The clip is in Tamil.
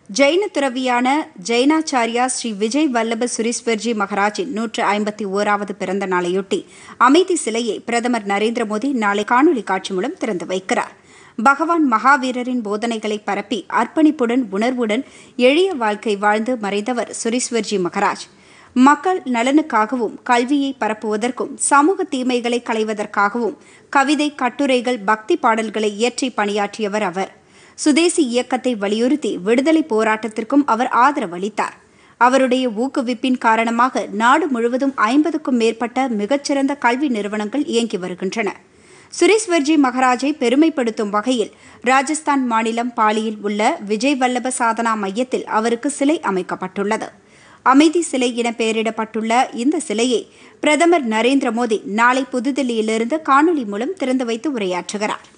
ஜெயின துறவியான ஜெயினாச்சாரியா ஸ்ரீ விஜய் வல்லப சுரீஸ்வர்ஜி மகராஜின் நூற்று ஐம்பத்தி ஓராவது பிறந்த நாளையொட்டி அமைதி சிலையை பிரதமர் நரேந்திர மோடி நாளை காணொலி காட்சி மூலம் திறந்து வைக்கிறார் பகவான் மகாவீரரின் போதனைகளை பரப்பி அர்ப்பணிப்புடன் உணர்வுடன் எளிய வாழ்க்கை வாழ்ந்து மறைந்தவர் சுரீஸ்வர்ஜி மகராஜ் மக்கள் நலனுக்காகவும் கல்வியை பரப்புவதற்கும் சமூக தீமைகளை களைவதற்காகவும் கவிதை கட்டுரைகள் பக்தி பாடல்களை இயற்றி பணியாற்றியவர் அவர் சுதேசி இயக்கத்தை வலியுறுத்தி விடுதலை போராட்டத்திற்கும் அவர் ஆதரவளித்தார் அவருடைய ஊக்குவிப்பின் காரணமாக நாடு முழுவதும் ஐம்பதுக்கும் மேற்பட்ட மிகச்சிறந்த கல்வி நிறுவனங்கள் இயங்கி வருகின்றன சுரேஸ்வர்ஜி மகராஜை பெருமைப்படுத்தும் வகையில் ராஜஸ்தான் மாநிலம் பாலியில் உள்ள விஜய் வல்லப சாதனா மையத்தில் அவருக்கு சிலை அமைக்கப்பட்டுள்ளது அமைதி சிலை என பெயரிடப்பட்டுள்ள இந்த சிலையை பிரதமர் நரேந்திர மோடி நாளை புதுதில்லியிலிருந்து காணொலி மூலம் திறந்து வைத்து உரையாற்றுகிறார்